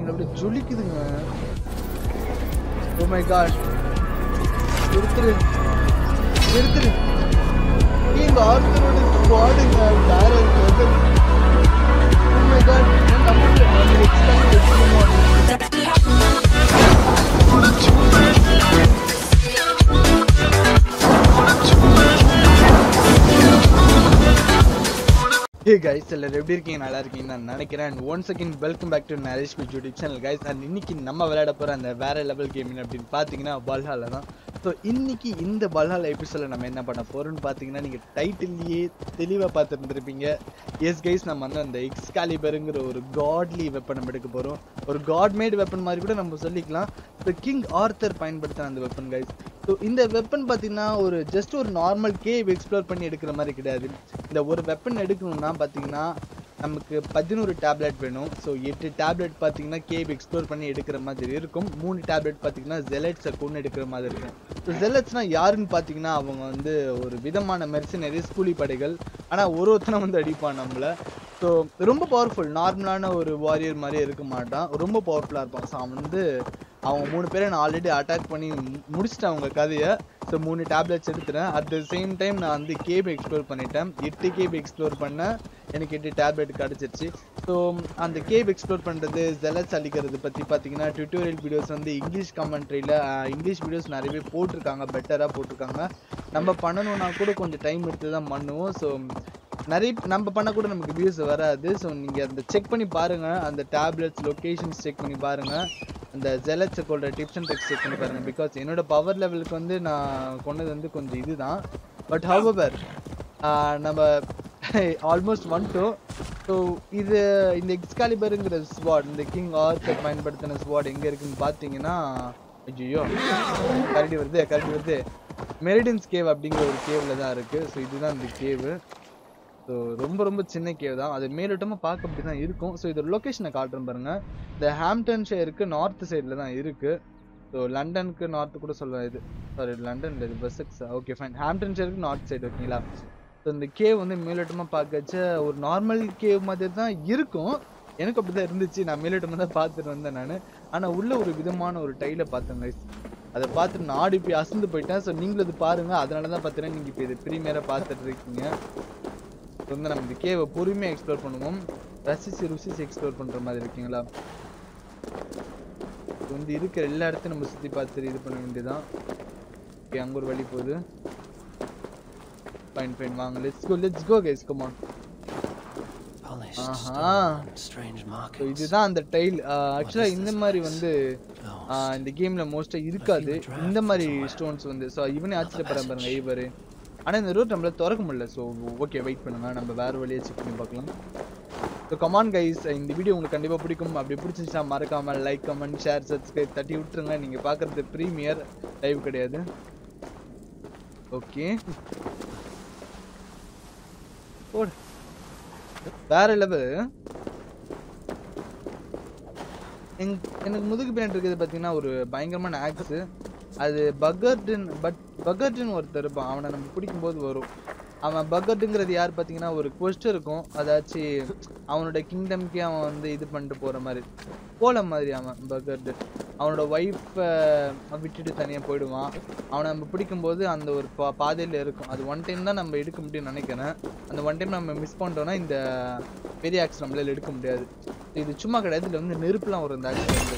பாருங்க அப்படியே ஜொலிக்குதுங்க oh my God எடுத்துரு எடுத்துரு எங்க ஆர்த்தரோட ஸ்குவாடுங்க வேற லெவல் ஓ மை காட் நான் நம்பல நம்ம எக்ஸ்பெக்ட் பண்ணுவோம் ஹே கைஸ் எல்லாரும் எப்படி இருக்கீங்க நல்லா இருக்கீங்க நான் நினைக்கிறேன் and one second welcome back to Naresh பிச் யூடியூப் சேனல் கைஸ் அண்ட் இன்னைக்கு நம்ம விளையாட போற அந்த வேற லெவல் கேமிங் அப்படின்னு பார்த்தீங்கன்னா பல்ஹால தான் ஸோ இன்னைக்கு இந்த பல்ஹால எபிசோட நம்ம என்ன பண்ண போறோம்னு பார்த்தீங்கன்னா நீங்க டைட்டில்லையே தெளிவாக பார்த்துருந்துருப்பீங்க எஸ் கைஸ் நம்ம வந்து அந்த எக்ஸ்காலிபருங்கிற ஒரு காட்லி வெப்பன் நம்ம எடுக்க போறோம் ஒரு காட் மேட் வெப்பன் மாதிரி கூட நம்ம சொல்லிக்கலாம் ஸோ கிங் ஆர்த்தர் பயன்படுத்தின அந்த வெப்பன் கைஸ் ஸோ இந்த வெப்பன் பார்த்தீங்கன்னா ஒரு ஜஸ்ட் ஒரு நார்மல் கேவ் எக்ஸ்ப்ளோர் பண்ணி எடுக்கிற மாதிரி கிடையாது இந்த ஒரு வெப்பன் எடுக்கணும்னா பார்த்தீங்கன்னா நமக்கு பதினோரு டேப்லெட் வேணும் ஸோ எட்டு டேப்லெட் பார்த்தீங்கன்னா கேவ் எக்ஸ்ப்ளோர் பண்ணி எடுக்கிற மாதிரி இருக்கும் மூணு டேப்லெட் பார்த்தீங்கன்னா ஜெலட்ஸை கொண்டு எடுக்கிற மாதிரி இருக்கும் ஸோ ஜெலட்ஸ்னா யாருன்னு பார்த்தீங்கன்னா அவங்க வந்து ஒரு விதமான மெர்சினரிஸ் கூலிப்படைகள் ஆனால் ஒரு ஒருத்தனை வந்து அடிப்பான் நம்மள ஸோ ரொம்ப பவர்ஃபுல் நார்மலான ஒரு வாரியர் மாதிரி இருக்க மாட்டான் ரொம்ப பவர்ஃபுல்லாக இருப்பான் ஸோ அவன் வந்து அவங்க மூணு பேரை நான் ஆல்ரெடி அட்டாக் பண்ணி மு- முடிச்சிட்டேன் அவங்க கதையை ஸோ மூணு டேப்லெட்ஸ் எடுத்துட்டேன் அட் த சேம் டைம் நான் வந்து கேப் எக்ஸ்ப்ளோர் பண்ணிட்டேன் எட்டு கேப் எக்ஸ்ப்ளோர் பண்ணேன் எனக்கு எட்டு டேப்லெட் கிடச்சிருச்சு ஸோ அந்த கேப் எக்ஸ்ப்ளோர் பண்ணுறது ஜெலஸ் அழிக்கிறது பற்றி பார்த்தீங்கன்னா டியூட்டோரியல் வீடியோஸ் வந்து இங்கிலீஷ் கமெண்ட்ரியில் இங்கிலீஷ் வீடியோஸ் நிறையவே போட்டிருக்காங்க பெட்டராக போட்டிருக்காங்க நம்ம பண்ணணும்னா கூட கொஞ்சம் டைம் எடுத்து தான் பண்ணுவோம் ஸோ நிறைய நம்ம பண்ண கூட நமக்கு வியூஸ் வராது ஸோ நீங்கள் அந்த செக் பண்ணி பாருங்க அந்த டேப்லெட்ஸ் லொகேஷன்ஸ் செக் பண்ணி பாருங்க அந்த ஜெலட்ஸை கொள்ற டிப்ஸ் அண்ட் ட்ரிக்ஸ் செக் பண்ணி பாருங்க பிகாஸ் என்னோட பவர் லெவலுக்கு வந்து நான் கொண்டது வந்து கொஞ்சம் இதுதான் பட் ஹவவர் நம்ம ஆல்மோஸ்ட் ஒன் டூ ஸோ இது இந்த எக்ஸ்காலிபருங்கிற ஸ்வாட் இந்த கிங் ஆர்த்தர் பயன்படுத்தின ஸ்வாட் எங்கே இருக்குன்னு பார்த்தீங்கன்னா ஐயோ கரடி வருது கரடி வருது மெரிடின்ஸ் கேவ் அப்படிங்கிற ஒரு கேவ்ல தான் இருக்கு ஸோ இதுதான் இந்த கேவு ஸோ ரொம்ப ரொம்ப சின்ன கேவ் தான் அது மேலோட்டமாக பார்க்க அப்படி தான் இருக்கும் ஸோ இதோட லொக்கேஷனை காட்டுறேன் பாருங்க இந்த ஹாம்டன் ஷேருக்கு நார்த் சைடில் தான் இருக்கு ஸோ லண்டனுக்கு நார்த் கூட சொல்லுவேன் இது சாரி லண்டன் இது பஸ்ஸுக்கு ஓகே ஃபைன் ஹாம்டன் ஷேருக்கு நார்த் சைடு ஓகேங்களா ஸோ இந்த கேவ் வந்து மேலோட்டமாக பார்க்கச்ச ஒரு நார்மல் கேவ் மாதிரி தான் இருக்கும் எனக்கு அப்படி தான் இருந்துச்சு நான் மேலோட்டமாக தான் பார்த்துட்டு வந்தேன் நான் ஆனால் உள்ள ஒரு விதமான ஒரு டைலை பார்த்தேன் guys. அதை பார்த்துட்டு நான் ஆடி போய் அசந்து போயிட்டேன் ஸோ நீங்களும் இது பாருங்க அதனால தான் பார்த்தீங்கன்னா நீங்கள் இப்போ இது ப்ரீமியராக பார்த்துட்டு இருக்கீங்க இப்போ வந்து நம்ம இந்த கேவை பொறுமையாக எக்ஸ்ப்ளோர் பண்ணுவோம் ரசிச்சு ருசிச்சு எக்ஸ்ப்ளோர் பண்ணுற மாதிரி இருக்கீங்களா இப்போ வந்து இருக்கிற எல்லா இடத்தையும் நம்ம சுற்றி பார்த்துட்டு இது பண்ண வேண்டியதான் ஓகே அங்கே ஒரு வழி போகுது ஃபைன் ஃபைன் வாங்க let's go let's go guys come on Polished Uh-huh. stone and strange so markings. இதுதான் அந்த டைல் ஆக்சுவலாக is இந்த this மாதிரி place? வந்து Lost. ஆஹ் இந்த கேம்ல மோஸ்டா இருக்காது feel a draft இந்த மாதிரி somewhere. ஸ்டோன்ஸ் வந்து ஸோ இவனே ஆச்சரியப்படுறேன் பாருங்க passage. ஐவர் ஆனா இந்த ரூட் நம்மளால திறக்க முடியல ஸோ ஓகே வெயிட் பண்ணுங்க நம்ம வேற வழியை செக் பண்ணி பார்க்கலாம் ஸோ கமான் கைஸ் இந்த வீடியோ உங்களுக்கு கண்டிப்பா பிடிக்கும் அப்படி பிடிச்சிருந்துச்சா மறக்காம லைக் கமெண்ட் ஷேர் சப்ஸ்கிரைப் தட்டி விட்டுருங்க நீங்க பார்க்கறது ப்ரீமியர் லைவ் கிடையாது ஓகே போடு வேற லெவல் எனக்கு முதுகு பின்னாடி இருக்கிறது பார்த்தீங்கன்னா ஒரு பயங்கரமான ஆக்ஸ் அது பகர்டன் பட் பகர்டன் ஒருத்தர் இருப்பான் அவனை நம்ம பிடிக்கும்போது வரும் அவன் பகர்டுங்கிறது யார் பார்த்தீங்கன்னா ஒரு கொஸ்ட் இருக்கும் அதாச்சும் அவனோட கிங்டம்க்கே அவன் வந்து இது பண்ணிட்டு போகிற மாதிரி போல மாதிரி அவன் பகர்டு அவனோட ஒய்ஃபை விட்டுட்டு தனியாக போயிடுவான் அவனை நம்ம பிடிக்கும்போது அந்த ஒரு பா பாதையில் இருக்கும் அது ஒன் டைம் தான் நம்ம எடுக்க முடியும்னு நினைக்கிறேன் அந்த ஒன் டைம் நம்ம மிஸ் பண்ணிட்டோம்னா இந்த பெரிய ஆக்ஸ் நம்மளால எடுக்க முடியாது இது சும்மா கிடையாது இதுல வந்து நெருப்புலாம் வரும் இந்த ஆக்ஸ் வந்து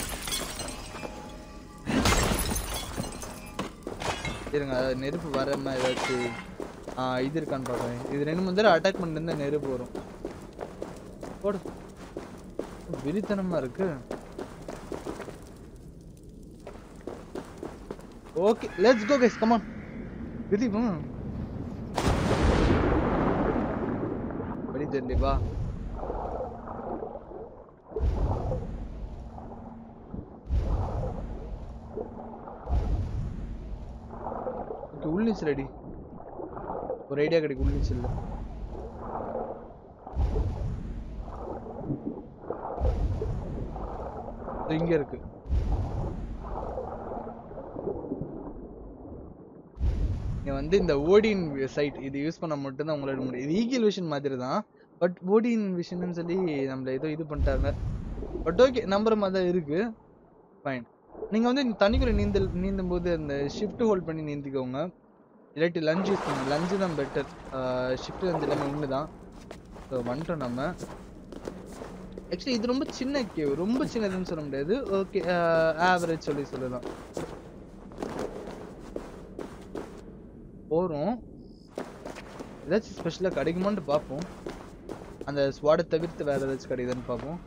இருங்க அதாவது நெருப்பு வராம ஏதாச்சும் ஆ, இது இருக்கான்னு பார்க்குறேன் இது ரெண்டு மூணு தடவை அட்டாக் பண்ணிட்டு இருந்தா நெருப்பு வரும் போடு விரித்தனமா இருக்கு okay let's go guys come on விதி ம் வழி தெரியல வா ஓகே உள்நீச்சல் ரெடி ஒரு ஐடியா கிடைக்கும் உள்நீச்சல் இங்க இருக்கு இங்க வந்து இந்த ஓடின் சைட் இது யூஸ் பண்ண மட்டும் தான் உங்களால முடியும் இது ஈகிள் விஷன் மாதிரி தான் பட் ஓடின் விஷன் சொல்லி நம்மள ஏதோ இது பண்ணிட்டாங்க பட் ஓகே நம்புற மாதிரி தான் இருக்கு ஃபைன் நீங்கள் வந்து இந்த தண்ணிக்குள்ள நீந்தல் நீந்தும் போது அந்த ஷிஃப்ட் ஹோல்ட் பண்ணி நீந்திக்கோங்க இல்லாட்டி லஞ்ச் யூஸ் பண்ணுங்க லஞ்சு தான் பெட்டர் ஷிஃப்ட் வந்து எல்லாமே ஒன்று தான் ஸோ வந்துட்டோம் நம்ம ஆக்சுவலி இது ரொம்ப சின்ன கேவ் ரொம்ப சின்னதுன்னு சொல்ல முடியாது ஓகே ஆவரேஜ் சொல்லி சொல்லலாம் போகிறோம் ஏதாச்சும் ஸ்பெஷலாக கிடைக்குமான்னு பார்ப்போம் அந்த ஸ்வாடை தவிர்த்து வேற ஏதாச்சும் கிடைக்குதான்னு பார்ப்போம்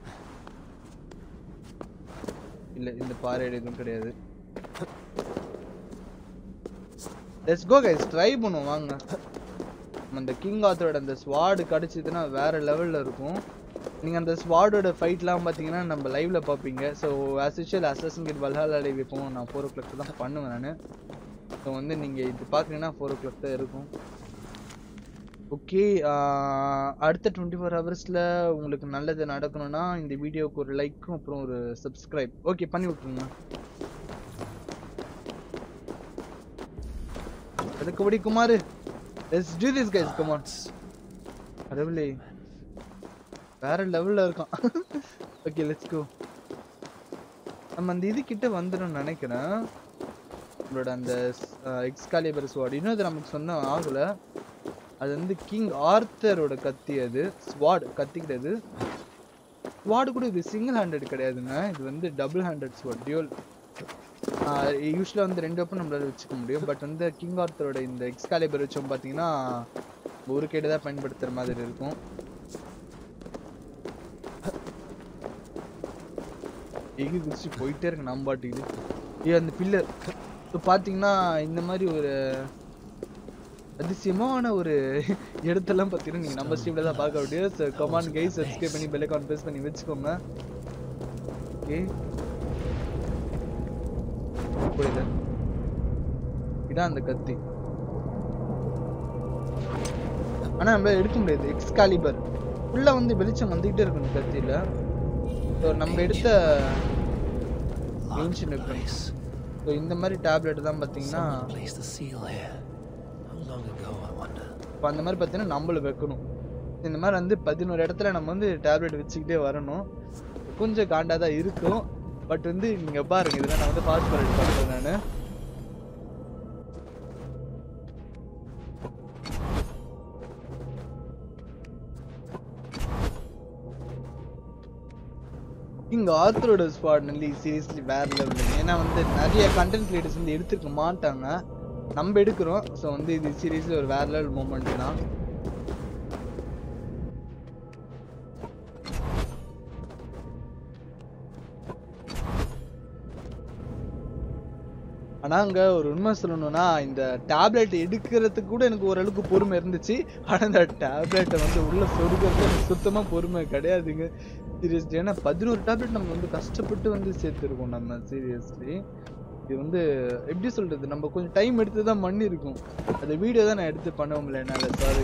இல்லை இந்த பாறை எதுவும் கிடையாது லெட்ஸ் கோ கைஸ் ட்ரை பண்ணுவோம் வாங்க நம்ம அந்த கிங் ஆத்தரோட அந்த ஸ்வாடு கிடச்சிதுன்னா வேற லெவலில் இருக்கும் நீங்கள் அந்த ஸ்வாடோட ஃபைட்லாம் பார்த்தீங்கன்னா நம்ம லைவ்ல பார்ப்பீங்க so as usual Assassin's Creed Valhalla live இப்போ நான் ஃபோர் ஓ கிளாக் தான் பண்ணுவேன் நான் ஸோ வந்து நீங்கள் இது பார்க்குறீங்கன்னா ஃபோர் ஓ கிளாக் தான் இருக்கும் ஓகே அடுத்த டுவெண்ட்டி ஃபோர் ஹவர்ஸில் உங்களுக்கு நல்லது நடக்கணும்னா இந்த வீடியோவுக்கு ஒரு லைக்கும் அப்புறம் ஒரு சப்ஸ்கிரைப் ஓகே பண்ணி விட்ருங்க அதுக்குபடி Kumar let's do this guys come on கடவுளே வேற லெவல்ல இருக்கான் ஓகே லெட்ஸ் கோ நம்ம அந்த இது கிட்ட வந்துடும் நினைக்கிறேன் நம்மளோட அந்த எக்ஸ்காலிபர் ஸ்வாட் இன்னும் அது நமக்கு சொன்ன ஆகல அது வந்து கிங் ஆர்த்தரோட கத்தி அது ஸ்வாட் கத்தி கிடையாது ஸ்வாட் கூட இது சிங்கிள் ஹேண்டட் கிடையாதுங்க இது வந்து டபுள் ஹேண்டட் ஸ்வாட் டியூல் யூஸ்வலாக வந்து ரெண்டு வெப்பன் நம்மளால வச்சுக்க முடியும் பட் வந்து கிங் ஆர்த்தரோட இந்த எக்ஸ்காலிபர் வச்சோம் பார்த்தீங்கன்னா ஒரு கேடு தான் பயன்படுத்துகிற மாதிரி இருக்கும் எகி குதிச்சு போயிட்டே இருக்கு நம்ம பாட்டுக்கு ஏ அந்த பில்லர் இப்போ பார்த்தீங்கன்னா இந்த மாதிரி ஒரு அதிசயமான ஒரு இடத்தெல்லாம் பார்த்தீங்கன்னா நீங்கள் நம்ம ஸ்ட்ரீமில் தான் பார்க்க முடியும் ஸோ கமான் கைஸ் சப்ஸ்கிரைப் பண்ணி பெல் அக்கௌண்ட் ப்ரெஸ் பண்ணி வச்சுக்கோங்க ஓகே புரியுது இதான் அந்த கத்தி ஆனா நம்ம எடுக்க முடியாது எக்ஸ்காலிபர் உள்ள வந்து வெளிச்சம் வந்துகிட்டே இருக்கும் இந்த கத்தியில ஸோ நம்ம எடுத்த Locked Ancient in weapon. place. So இந்த மாதிரி டேப்லெட் தான் பார்த்தீங்கன்னா Someone placed the seal here. How long ago, I wonder? இப்போ அந்த மாதிரி பார்த்தீங்கன்னா நம்மள வைக்கணும் இந்த மாதிரி வந்து பதினோரு இடத்துல நம்ம வந்து டேப்லெட் வச்சுக்கிட்டே வரணும் கொஞ்சம் காண்டா தான் இருக்கும் பட் வந்து நீங்க பாருங்க இதெல்லாம் நான் வந்து ஃபாஸ்ட் ஃபார்வர்ட் பண்ணுறேன் நான் இங்க ஆர்த்தரோட ஸ்குவாட் நல்லி சீரியஸ்லி வேற லெவல் ஏன்னா வந்து நிறைய கண்டென்ட் கிரியேட்டர்ஸ் வந்து எடுத்துருக்க மாட்டாங்க நம்ம எடுக்கிறோம் ஸோ வந்து இது சீரியஸ்லி ஒரு வேற லெவல் மூமெண்ட் தான் ஆனா அங்க ஒரு உண்மை சொல்லணும்னா இந்த டேப்லெட் எடுக்கிறதுக்கு கூட எனக்கு ஓரளவுக்கு பொறுமை இருந்துச்சு ஆனா இந்த டேப்லெட்டை வந்து உள்ள சொருகிறது எனக்கு சுத்தமா பொறுமை கிடையாதுங்க சீரியஸ்லி ஏன்னா பதினோரு டேப்லெட் நம்ம வந்து கஷ்டப்பட்டு வந்து சேர்த்துருக்கோம் நம்ம சீரியஸ்லி இது வந்து எப்படி சொல்றது நம்ம கொஞ்சம் டைம் எடுத்து தான் பண்ணி இருக்கும் அந்த வீடியோ தான் நான் எடுத்து பண்ண முடியல என்னால சாரி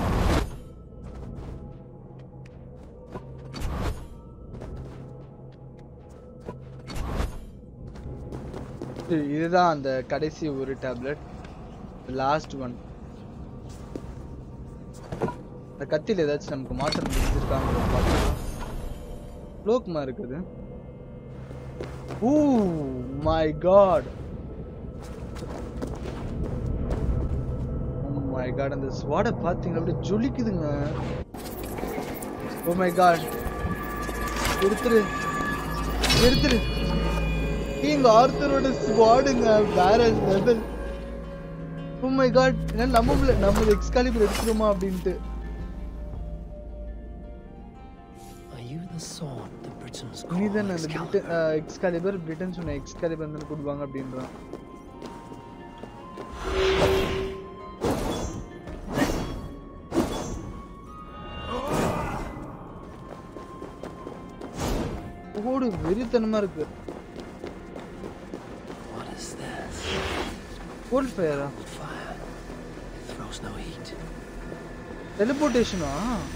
இதுதான் அந்த கடைசி ஒரு டேப்லெட் லாஸ்ட் ஒன் இந்த கத்தியில் ஏதாச்சும் நமக்கு மாற்றம் செஞ்சிருக்காங்க பார்க்கலாம் லோக்மா இருக்குது ooh my god my god அந்த ஸ்வாடை பார்த்தீங்க அப்படியே ஜொலிக்குதுங்க ஓ மை காட் எடுத்துரு எடுத்துரு இங்க ஆர்த்தரோட ஸ்குவாடுங்க வேற லெவல் ஓ மை காட் என்ன நம்ப முடியல நம்ம எக்ஸ்காலிபர் எடுத்துருமா அப்படின்ட்டு Are you the sword the Britons நீ call தானே அந்த Excalibur? எக்ஸ்காலிபர் பிரிட்டன் சொன்ன எக்ஸ்காலிபர் வந்து கொடுப்பாங்க அப்படின்றான் ஓடு வெறித்தனமா இருக்கு What is this? கோல்ட் ஃபயரா Fire. It throws no heat. டெலிபோர்டேஷனா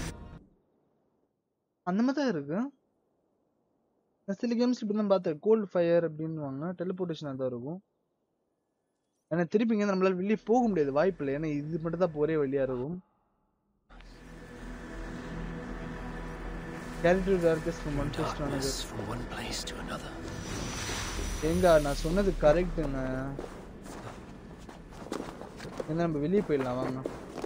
அந்த மாதிரி தான் இருக்கு நான் சில கேம்ஸ் இப்படி தான் பார்த்தேன் கோல்ட் ஃபயர் அப்படின்னுவாங்க டெலிபோர்டேஷனாக தான் இருக்கும் ஏன்னா திருப்பி இங்கே நம்மளால வெளியே போக முடியாது வாய்ப்பு இல்லை ஏன்னா இது மட்டும் தான் ஒரே வழியா இருக்கும் character darkest from one plus to Darkness from one place to another. ஏங்க நான் சொன்னது கரெக்ட்டுங்க என்ன நம்ம வெளியே போயிடலாம் வாங்க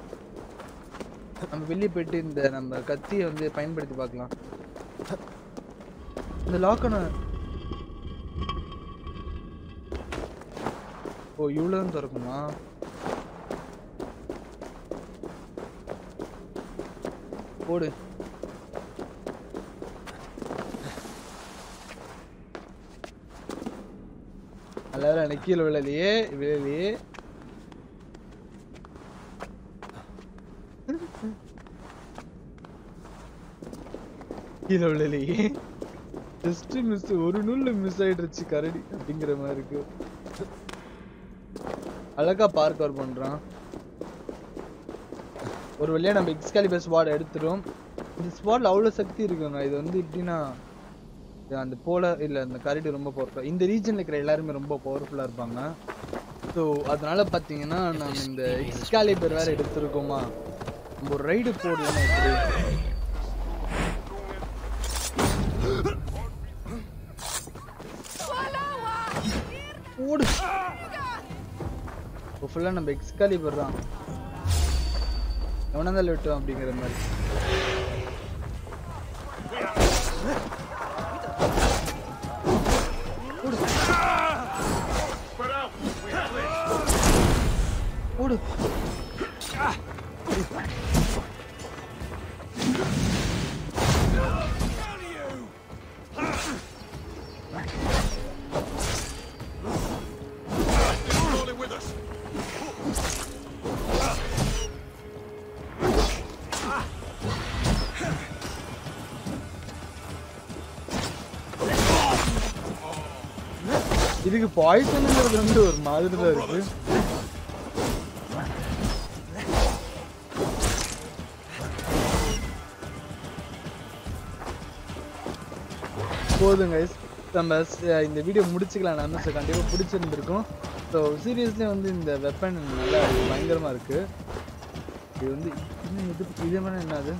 நம்ம வெளியே போயிட்டு இந்த நம்ம கத்தியை வந்து பயன்படுத்தி பார்க்கலாம் இந்த லாக்கனை ஓ இவ்வளோ தான் திறக்குமா போடு எல்லாரும் எனக்கு கீழே விழலையே விழலையே கீழே விழலையே ஜஸ்ட் மிஸ் ஒரு நூல்ல மிஸ் ஆயிடுச்சு கரடி அப்படிங்கிற மாதிரி இருக்கு அழகா பார்க் அவர் பண்றான் ஒரு வழியா நம்ம எக்ஸ்காலிபர் ஸ்வாட் எடுத்துரும் இந்த ஸ்வாட்ல அவ்வளவு சக்தி இருக்குங்க இது வந்து எப்படின்னா இது அந்த போல இல்ல அந்த கரடி ரொம்ப பவர்ஃபுல்லா இந்த ரீஜன்ல இருக்கிற எல்லாருமே ரொம்ப பவர்ஃபுல்லா இருப்பாங்க ஸோ அதனால பாத்தீங்கன்னா நம்ம இந்த எக்ஸ்காலிபர் வேற எடுத்திருக்கோமா நம்ம ஒரு ரைடு போடலாம் எப்படி ஓடு இப்போ ஃபுல்லாக நம்ம எக்ஸ்காலிபர் தான் எவனா தான் விட்டோம் அப்படிங்கிற மாதிரி ஓடு இதுக்கு பாய்சனுங்கிறது வந்து ஒரு மாதிரி தான் இருக்கு போதும் guys நம்ம ச- இந்த வீடியோ முடிச்சுக்கலாம் நம்ம சார் கண்டிப்பாக பிடிச்சிருந்துருக்கும் ஸோ சீரியஸ்லி வந்து இந்த வெப்பன் நல்லா பயங்கரமாக இருக்கு இது வந்து இன்னும் இது இதே மாதிரி என்னது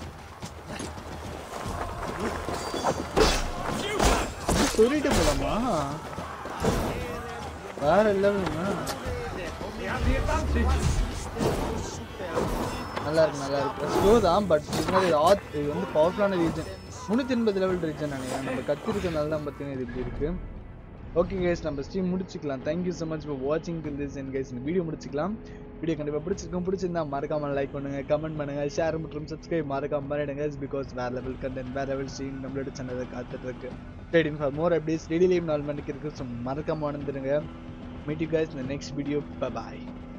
இது சொல்லிட்டு போலாமா வேற லெவலுங்க நல்லா இருக்கு நல்லா இருக்கு ஸ்லோ தான் பட் இருந்தாலும் இது ஆத் இது வந்து பவர்ஃபுல்லான ரீஜன் முந்நூற்றி எண்பது லெவல் ரீஜன் நினைக்கிறேன் நம்ம கத்திருக்கனால தான் பார்த்தீங்கன்னா இது இப்படி இருக்கு ஓகே கைஸ் நம்ம ஸ்ட்ரீம் முடிச்சுக்கலாம் தேங்க்யூ ஸோ மச் ஃபார் வாட்சிங் திஸ் அண்ட் கைஸ் இந்த வீடியோ முடிச்சுக்கலாம் வீடியோ கண்டிப்பாக பிடிச்சிருக்கும் பிடிச்சிருந்தா மறக்காம லைக் பண்ணுங்க கமெண்ட் பண்ணுங்க ஷேர் மற்றும் சப்ஸ்கிரைப் மறக்காம பண்ணிடுங்க பிகாஸ் வேற லெவல் கண்டென்ட் வேற லெவல் ஸ்ட்ரீம் நம்மளோட சேனலை காத்துட்டு இருக்கு trading for more updates daily live நாலு மணிக்கு இருக்கு ஸோ மறக்காம வந்துருங்க மீட் யூ கைஸ் இந்த நெக்ஸ்ட் வீடியோ பாய்